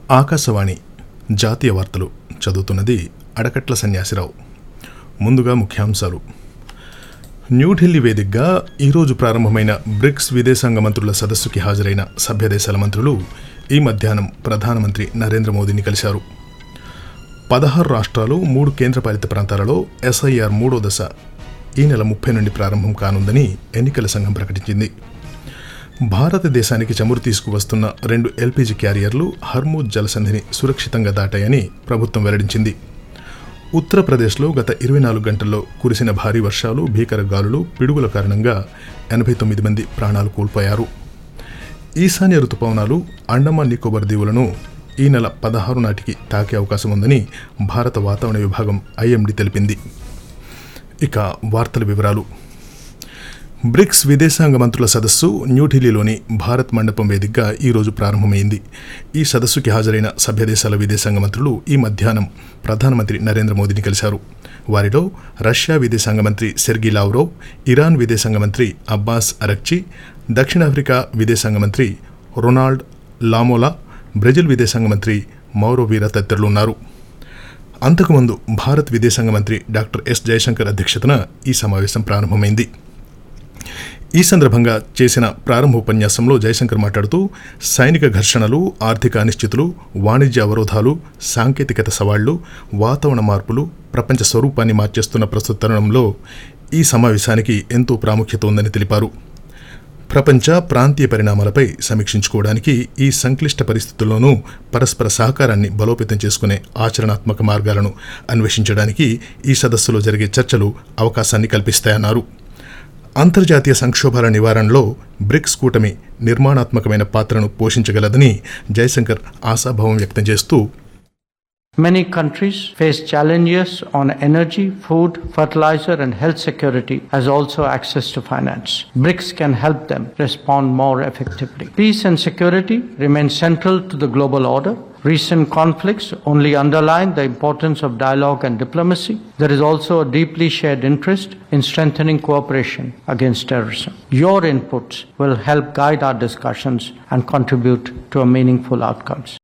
ఆకాశవాణి జాతీయ వార్తలు చదువుతున్నది అడకట్ల సన్యాసిరావు ముందుగా ముఖ్యాంశాలు న్యూఢిల్లీ వేదికగా ఈరోజు ప్రారంభమైన బ్రిక్స్ విదేశాంగ మంత్రుల సదస్సుకి హాజరైన సభ్య దేశాల మంత్రులు ఈ మధ్యాహ్నం ప్రధానమంత్రి నరేంద్ర మోదీని కలిశారు పదహారు రాష్ట్రాలు మూడు కేంద్రపాలిత ప్రాంతాలలో ఎస్ఐఆర్ మూడో దశ ఈ నెల ముప్పై నుండి ప్రారంభం కానుందని ఎన్నికల సంఘం ప్రకటించింది భారతదేశానికి చమురు తీసుకువస్తున్న రెండు ఎల్పీజీ క్యారియర్లు హర్మూజ్ జలసంధిని సురక్షితంగా దాటాయని ప్రభుత్వం వెల్లడించింది ఉత్తరప్రదేశ్లో గత ఇరవై నాలుగు గంటల్లో కురిసిన భారీ వర్షాలు భీకర గాలులు పిడుగుల కారణంగా ఎనభై తొమ్మిది మంది ప్రాణాలు కోల్పోయారు ఈశాన్య రుతుపవనాలు అండమాన్ నికోబార్ దీవులను ఈ నెల పదహారు నాటికి తాకే అవకాశం ఉందని భారత వాతావరణ విభాగం ఐఎండీ తెలిపింది ఇక వార్తల వివరాలు బ్రిక్స్ విదేశాంగ మంత్రుల సదస్సు న్యూఢిల్లీలోని భారత్ మండపం వేదికగా ఈరోజు ప్రారంభమైంది ఈ సదస్సుకి హాజరైన సభ్యదేశాల విదేశాంగ మంత్రులు ఈ మధ్యాహ్నం ప్రధానమంత్రి నరేంద్ర మోదీని కలిశారు వారిలో రష్యా విదేశాంగ మంత్రి సెర్గీ లావ్రోవ్ ఇరాన్ విదేశాంగ మంత్రి అబ్బాస్ అరక్చి దక్షిణాఫ్రికా విదేశాంగ మంత్రి రొనాల్డ్ లామోలా బ్రెజిల్ విదేశాంగ మంత్రి మౌరో వీరా తదితరులు ఉన్నారు అంతకుముందు భారత్ విదేశాంగ మంత్రి డాక్టర్ ఎస్ జయశంకర్ అధ్యక్షతన ఈ సమావేశం ప్రారంభమైంది ఈ సందర్భంగా చేసిన ప్రారంభ ఉపన్యాసంలో జయశంకర్ మాట్లాడుతూ సైనిక ఘర్షణలు ఆర్థిక అనిశ్చితులు వాణిజ్య అవరోధాలు సాంకేతికత సవాళ్లు వాతావరణ మార్పులు ప్రపంచ స్వరూపాన్ని మార్చేస్తున్న ప్రస్తుత తరుణంలో ఈ సమావేశానికి ఎంతో ప్రాముఖ్యత ఉందని తెలిపారు ప్రపంచ ప్రాంతీయ పరిణామాలపై సమీక్షించుకోవడానికి ఈ సంక్లిష్ట పరిస్థితుల్లోనూ పరస్పర సహకారాన్ని బలోపేతం చేసుకునే ఆచరణాత్మక మార్గాలను అన్వేషించడానికి ఈ సదస్సులో జరిగే చర్చలు అవకాశాన్ని కల్పిస్తాయన్నారు అంతర్జాతీయ సంక్షోభాల నివారణలో బ్రిక్స్ కూటమి నిర్మాణాత్మకమైన పాత్రను పోషించగలదని జయశంకర్ ఆశాభావం వ్యక్తం చేస్తూ Many countries face challenges on energy, food, fertilizer, and health security, as also access to finance. BRICS can help them respond more effectively. Peace and security remain central to the global order. Recent conflicts only underline the importance of dialogue and diplomacy. There is also a deeply shared interest in strengthening cooperation against terrorism. Your inputs will help guide our discussions and contribute to a meaningful outcomes.